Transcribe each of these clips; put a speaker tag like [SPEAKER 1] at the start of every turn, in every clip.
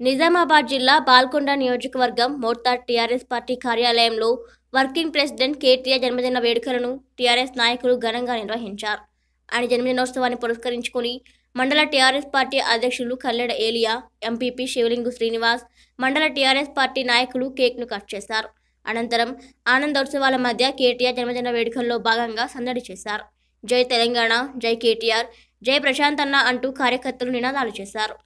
[SPEAKER 1] నిజామాబాద్ జిల్లా బాల్కొండ నియోజకవర్గం Mortad TRS party కార్యాలయంలో వర్కింగ్ ప్రెసిడెంట్ కేటీఆర్ జన్మదిన వేడుకలను టీఆర్ఎస్ నాయకులు ఘనంగా నిర్వహించారు ఆయన జన్మదినోత్సవాన్ని పురస్కరించుకుని మండల టీఆర్ఎస్ పార్టీ అధ్యక్షులు కల్లెడ ఏలియా ఎంపీపీ శివలింగు శ్రీనివాస్ మండల టీఆర్ఎస్ పార్టీ నాయకులు కేక్ను కట్ చేశారు అనంతరం ఆనందోత్సవాల మధ్య కేటీఆర్ జన్మదిన వేడుకల్లో భాగంగా సందడి చేశారు జై తెలంగాణ జై కేటీఆర్ జై ప్రశాంత్ అన్న అంటూ కార్యకర్తలు నినాదాలు చేశారు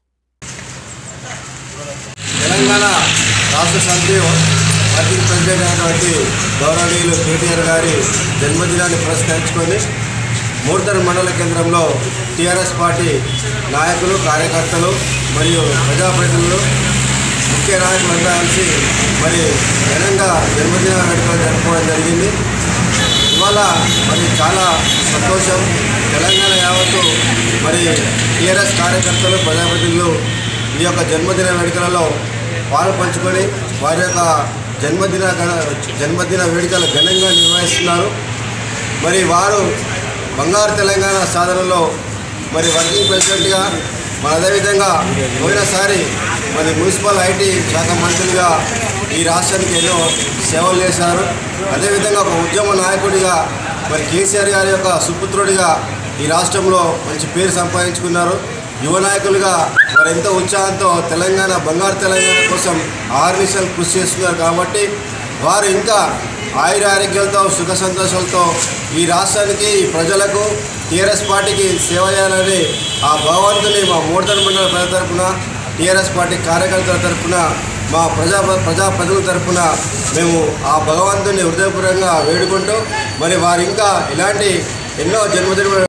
[SPEAKER 2] తెలంగాణ రాష్ట్ర సమితి వర్కింగ్ ప్రెసిడెంట్ అయినటువంటి గౌరవనీయులు కేటీఆర్ గారి జన్మదినాన్ని పురస్కరించుకొని మూర్ధర్ మండల కేంద్రంలో టీఆర్ఎస్ పార్టీ నాయకులు కార్యకర్తలు మరియు ప్రజాప్రతినిధులు ముఖ్య నాయకులంతా కలిసి మరి ఘనంగా జన్మదిన వేడుకలు జరుపుకోవడం జరిగింది ఇవాళ మరి చాలా సంతోషం తెలంగాణ యావత్తు మరి టీఆర్ఎస్ కార్యకర్తలు ప్రజాప్రతినిధులు ఈ యొక్క జన్మదిన వేడుకలలో పాలు పంచుకొని వారి యొక్క జన్మదిన గణ- జన్మదిన వేడుకలు ఘనంగా నిర్వహిస్తున్నారు మరి వారు బంగారు తెలంగాణ సాధనలో మరి వర్కింగ్ ప్రెసిడెంట్గా మరి అదేవిధంగా పోయినసారి మరి మున్సిపల్ ఐటీ శాఖ మంత్రిగా ఈ రాష్ట్రానికి ఎన్నో సేవలు చేశారు అదేవిధంగా ఒక ఉద్యమ నాయకుడిగా మరి కేసీఆర్ గారి యొక్క సుపుత్రుడిగా ఈ రాష్ట్రంలో మంచి పేరు సంపాదించుకున్నారు యువ నాయకులుగా వారు ఎంతో ఉత్సాహంతో తెలంగాణ బంగారు తెలంగాణ కోసం ఆర్నిసలు కృషి చేస్తున్నారు కాబట్టి వారు ఇంకా ఆయుర ఆరోగ్యాలతో సుఖ సంతోషాలతో ఈ రాష్ట్రానికి ఈ ప్రజలకు టీఆర్ఎస్ పార్టీకి సేవ చేయాలని ఆ భగవంతుని మా మూడతర మండల ప్రజల తరపున టీఆర్ఎస్ పార్టీ కార్యకర్తల తరపున మా ప్రజా ప్రజా ప్రజల తరపున మేము ఆ భగవంతుని హృదయపూర్వకంగా వేడుకుంటూ మరి వారు ఇంకా ఇలాంటి ఎన్నో జన్మదిన